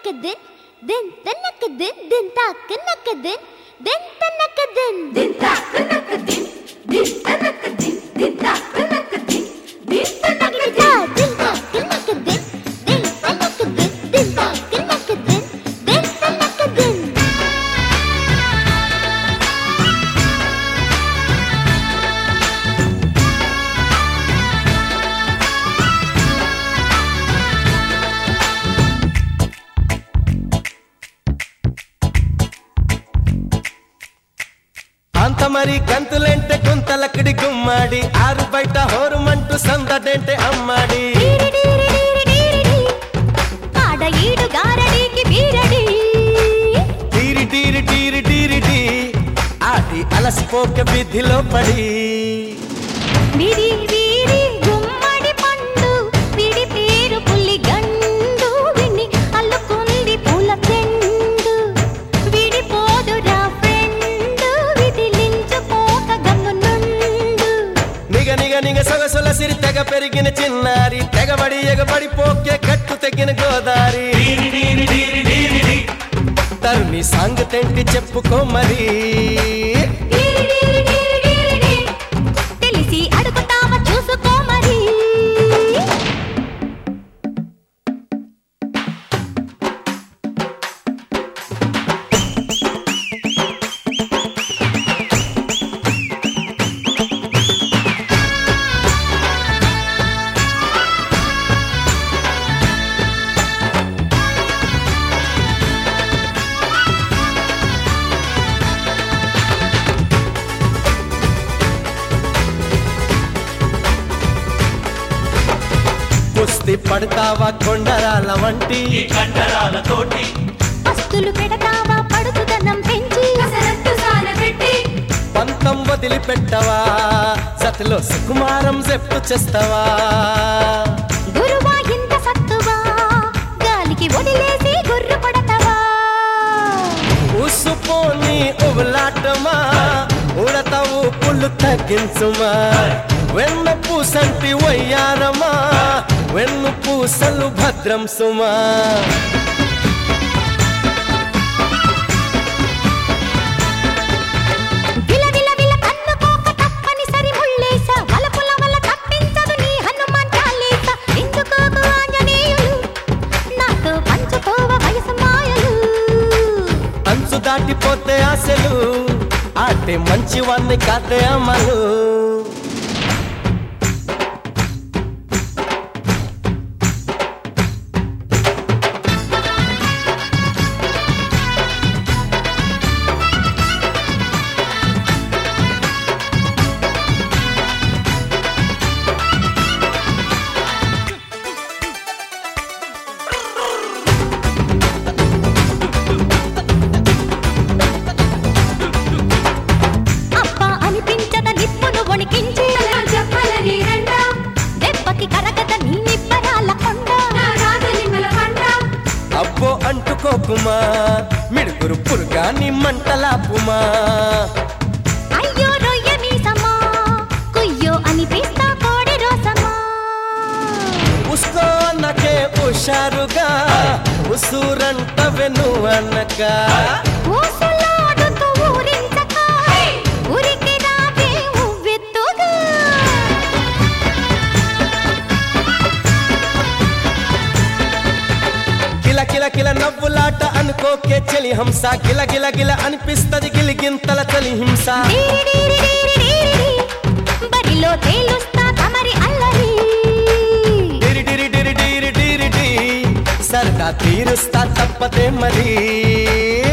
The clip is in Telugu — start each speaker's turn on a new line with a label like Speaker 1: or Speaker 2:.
Speaker 1: నక్కదిన్ దిన్ తన్నకదిన్ దిన్ తాక నక్కదిన్ దిన్ తన్నకదిన్ దిన్ తాక నక్కదిన్ దిన్ తన్నకదిన్ దిన్ తాక నక్కదిన్ దిన్ తన్నకదిన్ దిన్ తాక నక్కదిన్ దిన్ తన్నకదిన్ దిన్ తాక నక్కదిన్ దిన్ తన్నకదిన్
Speaker 2: అంత మరి గంతులంటే గుంతలక్కడి గుమ్మాడి ఆరు బయట హోరుమంటూ సందడంటే అమ్మాడి
Speaker 1: ఆడ ఈడు గారడీకి వీరడి
Speaker 2: టీరి టీరి టీరి టీరి టీ ఆడి అలసిపోక విధిలో పడి
Speaker 1: విరి వీరి గుమ్మడి పండు విడి పేరు పులి గండు విని అల్లుకుంది పూల చెండు విడిపోదురా ఫ్రెండు విదిలించుకోక గమ్మునుండు
Speaker 2: నిగ నిగ నిగ సొగసుల సిరి తెగ పెరిగిన చిన్నారి తెగబడి ఎగబడి పోకే కట్టు తెగిన గోదారి తరుణి సాంగ్ తెంటి చెప్పుకో మరి
Speaker 1: తెలిసి అడుగుతావా చూసుకో మరి
Speaker 2: కుస్తీ పడతావా కొండరాల వంటి
Speaker 3: కండరాలతోటి
Speaker 1: పస్తులు పెడతావా పడుతుదనం పెంచి కసరత్తు సానబెట్టి
Speaker 2: పంతం వదిలిపెట్టవా సతిలో సుకుమారం జెప్టు చేస్తావా
Speaker 1: గురువా ఇంత సత్తువా గాలికి వదిలేసి గుర్రు పడతావా
Speaker 2: ఉసుపోని ఉబలాటమా ఉడతావు పుల్లు తగ్గించుమా వెన్న పూసంటి వయ్యారమా వెన్ను పూసలు భద్రం సుమా
Speaker 1: విల విల విల కన్నుకోక తప్పనిసరి ముళ్ళేస వలపుల వల్ల తప్పించదు నీ హనుమాన్ చాలీస ఎందుకోకు ఆంజనేయులు నాతో పంచుకోవ వయసు మాయలు
Speaker 2: అంచు దాటిపోతే ఆశలు ఆటే మంచివాన్ని కాదే అమలు
Speaker 1: అబ్బా అనిపించద నిప్పును వణికించి చెప్పలని రండా దెబ్బకి కరగద నీ నిబ్బరాల కొండ
Speaker 2: అబ్బో అంటుకోకుమా మిడుగురు పురుగాని మంటలాపుమా
Speaker 1: అయ్యో రొయ్య మీసమా కుయ్యో అనిపిస్తా కోడి రోసమా
Speaker 2: ఉస్కో అన్నకే హుషారుగా ఉసూరంట వెను అన్నక
Speaker 1: ఊసులాడుతూ ఊరించక ఉరికి రావే ఉవ్వెత్తుగా
Speaker 2: కిల కిల కిల నవ్వులాట అనుకోకే చలి హంస గిల గిల గిల అనిపిస్తది గిలిగింతల చలి హింస
Speaker 1: డీరిడీరిడీరిడీరిడి, బరిలో తేలుస్తా తమరి అల్లరి
Speaker 2: డిరి డిరి డిరి డిరి డిరి డి సరదా తీరుస్తా తప్పదే మరి